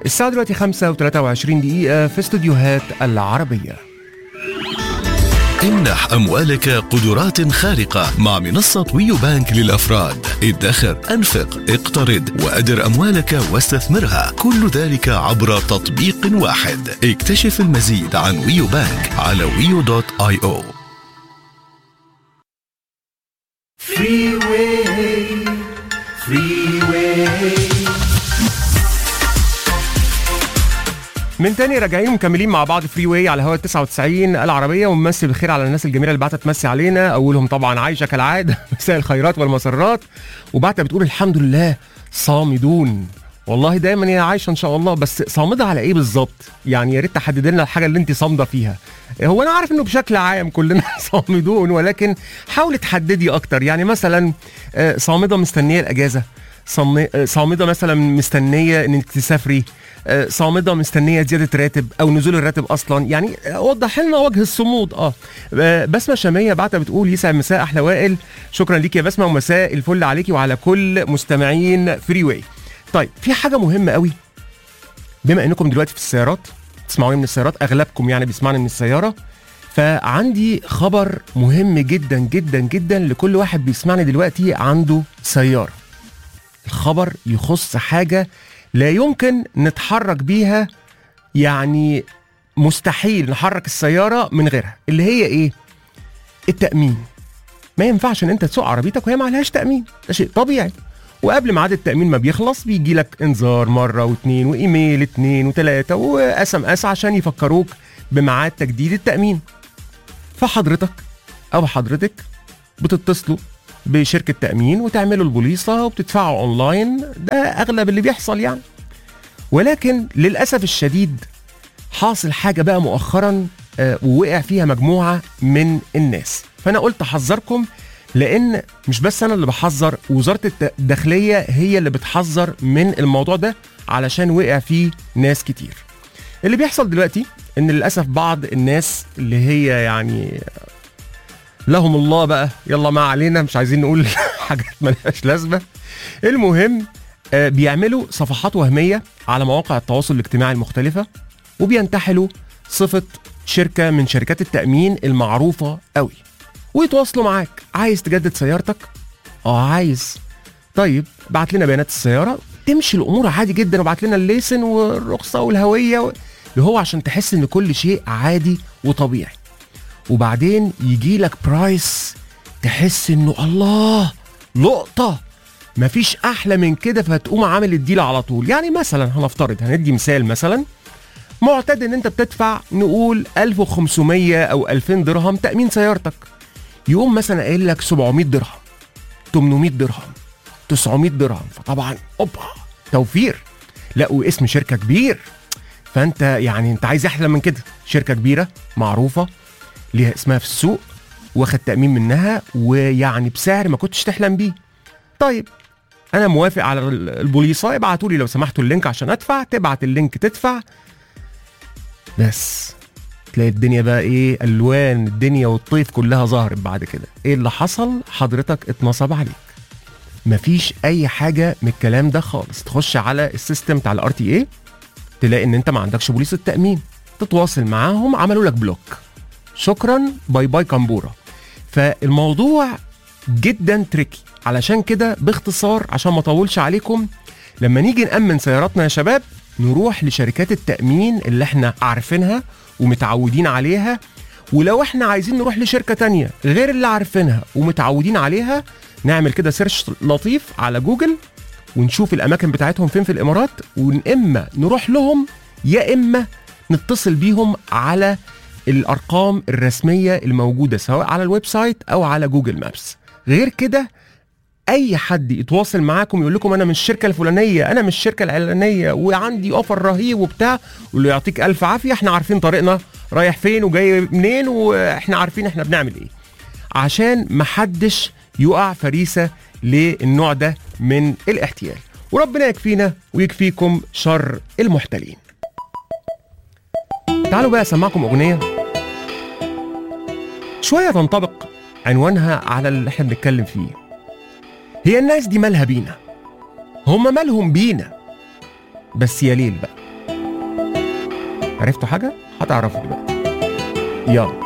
الساعة دلوقتي 5 و23 دقيقة في استوديوهات العربية امنح أموالك قدرات خارقة مع منصة ويو بانك للأفراد ادخر أنفق اقترض وأدر أموالك واستثمرها كل ذلك عبر تطبيق واحد اكتشف المزيد عن ويو بانك على ويو دوت اي او من تاني راجعين ومكملين مع بعض فري واي على هوا 99 العربية وممسي بالخير على الناس الجميلة اللي بعتت تمسي علينا أولهم طبعا عايشة كالعادة مساء الخيرات والمسرات وبعتها بتقول الحمد لله صامدون والله دايما يا عايشه ان شاء الله بس صامده على ايه بالظبط يعني يا ريت تحدد لنا الحاجه اللي انت صامده فيها هو انا عارف انه بشكل عام كلنا صامدون ولكن حاولي تحددي اكتر يعني مثلا آه، صامده مستنيه الاجازه صامي- آه، صامده مثلا مستنيه ان انت تسافري آه، صامده مستنيه زياده راتب او نزول الراتب اصلا يعني آه، وضح لنا وجه الصمود اه آه، بسمه شاميه بعتها بتقول يسعد مساء احلى وائل شكرا ليك يا بسمه ومساء الفل عليكي وعلى كل مستمعين فري واي طيب في حاجه مهمه قوي بما انكم دلوقتي في السيارات تسمعوني من السيارات اغلبكم يعني بيسمعني من السياره فعندي خبر مهم جدا جدا جدا لكل واحد بيسمعني دلوقتي عنده سياره الخبر يخص حاجه لا يمكن نتحرك بيها يعني مستحيل نحرك السياره من غيرها اللي هي ايه التامين ما ينفعش ان انت تسوق عربيتك وهي ما عليهاش تامين ده شيء طبيعي وقبل ميعاد التامين ما بيخلص بيجي لك انذار مره واثنين وايميل اثنين وثلاثه واس ام اس عشان يفكروك بميعاد تجديد التامين فحضرتك او حضرتك بتتصلوا بشركه تامين وتعملوا البوليصه وبتدفعوا اونلاين ده اغلب اللي بيحصل يعني ولكن للاسف الشديد حاصل حاجه بقى مؤخرا آه، ووقع فيها مجموعه من الناس فانا قلت احذركم لان مش بس انا اللي بحذر وزاره الت- الداخليه هي اللي بتحذر من الموضوع ده علشان وقع فيه ناس كتير اللي بيحصل دلوقتي ان للاسف بعض الناس اللي هي يعني لهم الله بقى يلا ما علينا مش عايزين نقول حاجات ملهاش لازمه المهم آه، بيعملوا صفحات وهميه على مواقع التواصل الاجتماعي المختلفه وبينتحلوا صفه شركه من شركات التامين المعروفه قوي ويتواصلوا معاك عايز تجدد سيارتك اه عايز طيب بعت لنا بيانات السياره تمشي الامور عادي جدا وبعت لنا الليسن والرخصه والهويه و... اللي هو عشان تحس ان كل شيء عادي وطبيعي وبعدين يجي لك برايس تحس انه الله لقطه مفيش احلى من كده فتقوم عامل الديل على طول يعني مثلا هنفترض هندي مثال مثلا معتاد ان انت بتدفع نقول 1500 او 2000 درهم تامين سيارتك يقوم مثلا قايل لك 700 درهم 800 درهم 900 درهم فطبعا اوبا توفير لا واسم شركه كبير فانت يعني انت عايز احلى من كده شركه كبيره معروفه ليها اسمها في السوق واخد تامين منها ويعني بسعر ما كنتش تحلم بيه طيب انا موافق على ال- البوليصه ابعتوا لي لو سمحتوا اللينك عشان ادفع تبعت اللينك تدفع بس تلاقي الدنيا بقى ايه الوان الدنيا والطيف كلها ظهرت بعد كده ايه اللي حصل حضرتك اتنصب عليك مفيش اي حاجه من الكلام ده خالص تخش على السيستم بتاع الار تي اي تلاقي ان انت ما عندكش بوليصه تامين تتواصل معاهم عملوا لك بلوك شكرا باي باي كامبورا فالموضوع جدا تريكي علشان كده باختصار عشان ما اطولش عليكم لما نيجي نأمن سياراتنا يا شباب نروح لشركات التأمين اللي احنا عارفينها ومتعودين عليها ولو احنا عايزين نروح لشركة تانية غير اللي عارفينها ومتعودين عليها نعمل كده سيرش لطيف على جوجل ونشوف الأماكن بتاعتهم فين في الإمارات وإما نروح لهم يا إما نتصل بيهم على الأرقام الرسمية الموجودة سواء على الويب سايت أو على جوجل مابس غير كده اي حد يتواصل معاكم يقول لكم انا من الشركه الفلانيه انا من الشركه العلانيه وعندي اوفر رهيب وبتاع واللي يعطيك الف عافيه احنا عارفين طريقنا رايح فين وجاي منين واحنا عارفين احنا بنعمل ايه عشان محدش يقع فريسه للنوع ده من الاحتيال وربنا يكفينا ويكفيكم شر المحتلين تعالوا بقى اسمعكم اغنيه شويه تنطبق عنوانها على اللي احنا بنتكلم فيه هي الناس دي مالها بينا هما مالهم بينا بس يا ليل بقى عرفتوا حاجه هتعرفوا دلوقتي يلا